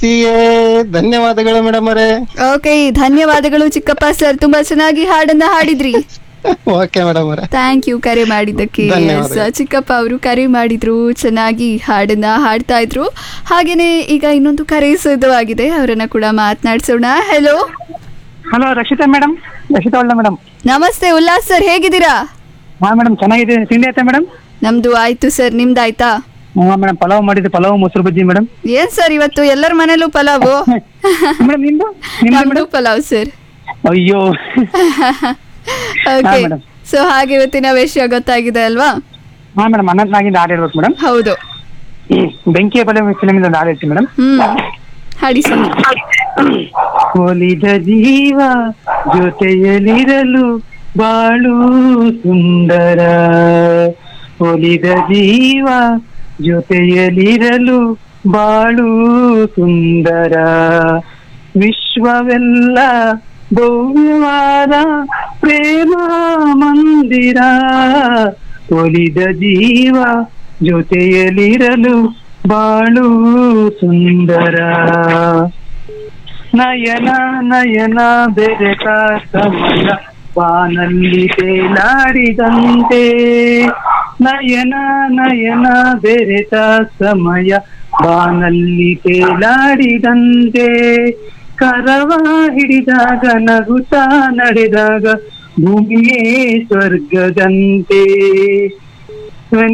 ಪ್ರೀತಿಯೇ ಧನ್ಯವಾದಗಳು ಮೇಡಮ್ ಅವರೇ ಓಕೆ ಧನ್ಯವಾದಗಳು ಚಿಕ್ಕಪ್ಪ ಸರ್ ತುಂಬಾ ಚೆನ್ನಾಗಿ ಹಾಡನ್ನ ಹಾಡಿದ್ರಿ ಓಕೆ ಮೇಡಮ್ ಅವರೇ ಥ್ಯಾಂಕ್ ಯು ಕರೆ ಮಾಡಿದ್ದಕ್ಕೆ ಧನ್ಯವಾದಗಳು. Yes, ಚಿಕ್ಕಪ್ಪ ಅವರು ಕರೆ ಮಾಡಿದ್ರು ಚೆನ್ನಾಗಿ ಹಾಡನ್ನ ಹಾಡ್ತಾ ಇದ್ರು ಹಾಗೇನೆ ಈಗ ಇನ್ನೊಂದು ಕರೆ ಸಿದ್ಧವಾಗಿದೆ ಅವರನ್ನ ಕೂಡ ಮಾತನಾಡ್ಸೋಣ hello hello Rakshita madam Rakshita ಒಳ್ಳೆ ಮೇಡಮ್ ನಮಸ್ತೆ ಉಲ್ಲಾಸ್ ಸರ್ ಹೇಗಿದ್ದೀರಾ ಹಾ ಮೇಡಮ್ ಚೆನ್ನಾಗಿದೆ ತಿಂಡಿ ಆಯ್ತಾ ಮೇಡಮ್ ನಮ್ದು ಆಯ್ತು ಸರ್ ನಿಮ್ದಾಯ್ತಾ ಹಾ ಮೇಡಮ್ ಪಲಾವ್ ಮಾಡಿದ್ದೆ ಪಲಾವ್ ಮೊಸರು ಬಜ್ಜಿ ಮೇಡಮ್ ಏನ್ ಸರ್ ಇವತ್ತು ಎಲ್ಲರ ಮನೇಲೂ ಪಲಾವು ಮೇಡಮ್ ನಿಮ್ದು ನಿಮ್ದು ನಮ್ದು ಮೇಡಮ್ ಪಲಾವ್ ಸರ್ ಅಯ್ಯೋ ಓಕೆ madam. ಸೊ ಹಾಗೆ ಇವತ್ತಿನ ವಿಷಯ ಗೊತ್ತಾಗಿದೆ ಅಲ್ವಾ ಹಾ ಮೇಡಮ್ ಅನಂತನಾಗಿಂದ ಹಾಡು ಹೇಳ್ಬೇಕು ಮೇಡಮ್ ಹೌದು ಬೆಂಕಿಯ ಬಲೆ ಫಿಲಮ್ ಇಂದ ಒಂದು ಹಾಡು ಹೇಳ್ತೀನಿ ಮೇಡಮ್ ಹ್ಮ್ ಹಾಡಿ ಸರ್ ಒಲಿದ ಜೀವ ಜೊತೆಯಲಿರಲು ಬಾಳು ಸುಂದರ ಒಲಿದ ಜೀವ ಜೊತೆಯಲಿರಲು ಬಾಳು ಸುಂದರ ವಿಶ್ವವೆಲ್ಲ ಭವ್ಯವಾದ ಪ್ರೇಮ ಮಂದಿರ ಒಲಿದ ಜೀವ ಜೊತೆಯಲಿರಲು ಬಾಳು ಸುಂದರ ನಯನ ನಯನ ಬೆರೆತ ಸಮಯ ಬಾನಲ್ಲಿ ತೇಲಾಡಿದಂತೆ ನಯನ ನಯನ ಬೆರೆತ ಸಮಯ ಬಾನಲ್ಲಿ ತೇಲಾಡಿದಂತೆ ಕರವ ಹಿಡಿದಾಗ ನಗುತ್ತಾ ನಡೆದಾಗ ಭೂಮಿಯೇ ಸ್ವರ್ಗದಂತೆ